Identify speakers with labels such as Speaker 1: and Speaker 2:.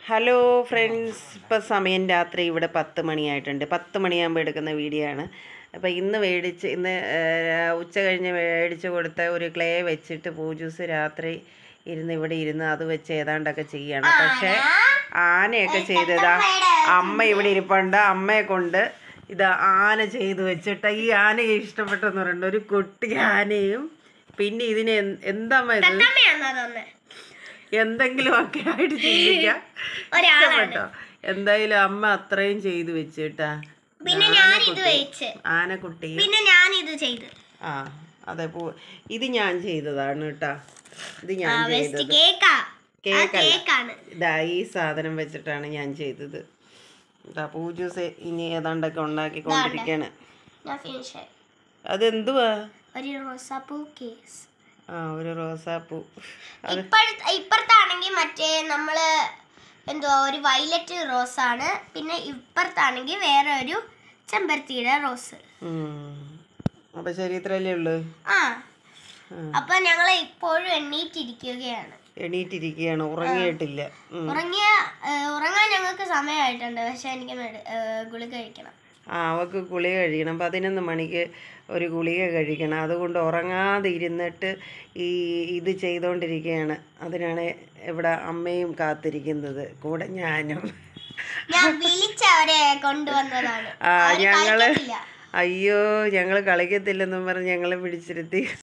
Speaker 1: Hello friends ഇപ്പം സമയം രാത്രി ഇവിടെ പത്ത് മണിയായിട്ടുണ്ട് പത്ത് മണിയാകുമ്പോൾ എടുക്കുന്ന വീഡിയോ ആണ് അപ്പോൾ ഇന്ന് മേടിച്ച് ഇന്ന് ഏഹ്, ഉച്ച കഴിഞ്ഞ് മേടിച്ച് കൊടുത്ത ഒരു ക്ലേ വെച്ചിട്ട് പൂജൂസ് രാത്രി ഇരുന്ന് ഇവിടെ ഇരുന്ന് അത് വെച്ച് ഏതാണ്ടൊക്കെ ചെയ്യാണ് പക്ഷേ ആനയൊക്കെ ചെയ്തതാ അമ്മ ഇവിടെ ഇരിപ്പുണ്ട് അമ്മയെ കൊണ്ട് ഇത് ആന ചെയ്ത് വെച്ചിട്ട് ഈ ആനയെ ഇഷ്ടപ്പെട്ടെന്ന് പറയുന്നത് ഒരു കുട്ടി ആനയും പിന്നെ ഇതിന് എന്ത്- എന്താമ്മ ഇത്
Speaker 2: അമ്മയാണെന്നാ തോന്നുന്നത്
Speaker 1: എന്തെങ്കിലും ഒക്കെ ആയിട്ട് ചിന്തിക്കാം
Speaker 2: ഒരാളാണ്
Speaker 1: ഇഷ്ടപ്പെട്ടോ എന്തായാലും അമ്മ അത്രയും ചെയ്തു വെച്ചിട്ടാ
Speaker 2: പിന്നെ ഞാൻ ഇത് വെച്ച്
Speaker 1: ആനക്കുട്ടി
Speaker 2: പിന്നെ ഞാൻ ഇത് ചെയ്ത്
Speaker 1: ആ അതെ പോ ഇത് ഞാൻ ചെയ്തതാണ് കേട്ടാ ഇത് ഞാൻ
Speaker 2: വെസ്റ്റ്
Speaker 1: ചെയ്തത്
Speaker 2: കേക്കാ
Speaker 1: കേക്കല്ല
Speaker 2: കേക്കാണ്
Speaker 1: ഇതാ ഈ സാധനം വെച്ചിട്ടാണ് ഞാൻ ചെയ്തത് ഇതാ പൂജൂസ് ഇനി ഏതാണ്ടൊക്കെ ഉണ്ടാക്കിക്കൊണ്ടിരിക്കാണ്
Speaker 2: ഞാൻ ഫിനിഷ് ആയി
Speaker 1: അതെന്തുവാ
Speaker 2: ഒരു റോസാപ്പൂ കേസ്
Speaker 1: ആ ഒരു റോസാപ്പൂ അത്
Speaker 2: ഇപ്പോഴത്തെ ഇപ്പുറത്താണെങ്കിൽ മറ്റേ നമ്മള് എന്തുവാ ഒരു വയലറ്റ് റോസ് ആണ് പിന്നെ ഇപ്പുറത്താണെങ്കിൽ വേറെ ഒരു ചെമ്പരത്തിയുടെ റോസ്
Speaker 1: ഉം. അപ്പൊ ശരി ഇത്രയല്ലേ ഉള്ളു
Speaker 2: ആ
Speaker 1: ഉം.
Speaker 2: അപ്പൊ ഞങ്ങൾ ഇപ്പോഴും എണ്ണീറ്റിരിക്കുകയാണ്
Speaker 1: എണീറ്റിരിക്കുകയാണ് ഉറങ്ങിയിട്ടില്ല ഉം.
Speaker 2: ഉറങ്ങിയ ഏഹ്, ഉറങ്ങാൻ ഞങ്ങൾക്ക് സമയമായിട്ടുണ്ട് പക്ഷെ എനിക്ക് മെഡി- ഏഹ്, ഗുളിക കഴിക്കണം
Speaker 1: ആ അവൾക്ക് ഗുളിക കഴിക്കണം പതിനൊന്ന് മണിക്ക് ഒരു ഗുളിക കഴിക്കണം അതുകൊണ്ട് ഉറങ്ങാതെ ഇരുന്നിട്ട് ഈ ഇത് ചെയ്തുകൊണ്ടിരിക്കുകയാണ് അതിനാണ് ഇവിടെ അമ്മയും കാത്തിരിക്കുന്നത് കൂടെ ഞാനും
Speaker 2: ഞാൻ വിളിച്ചവരെ കൊണ്ടുവന്നതാണ്
Speaker 1: ആ
Speaker 2: അവര്
Speaker 1: ഞങ്ങള്
Speaker 2: കളിക്കത്തില്ല.
Speaker 1: അയ്യോ ഞങ്ങൾ കളിക്കത്തില്ലെന്നും പറഞ്ഞ് ഞങ്ങളെ പിടിച്ചിരുത്തി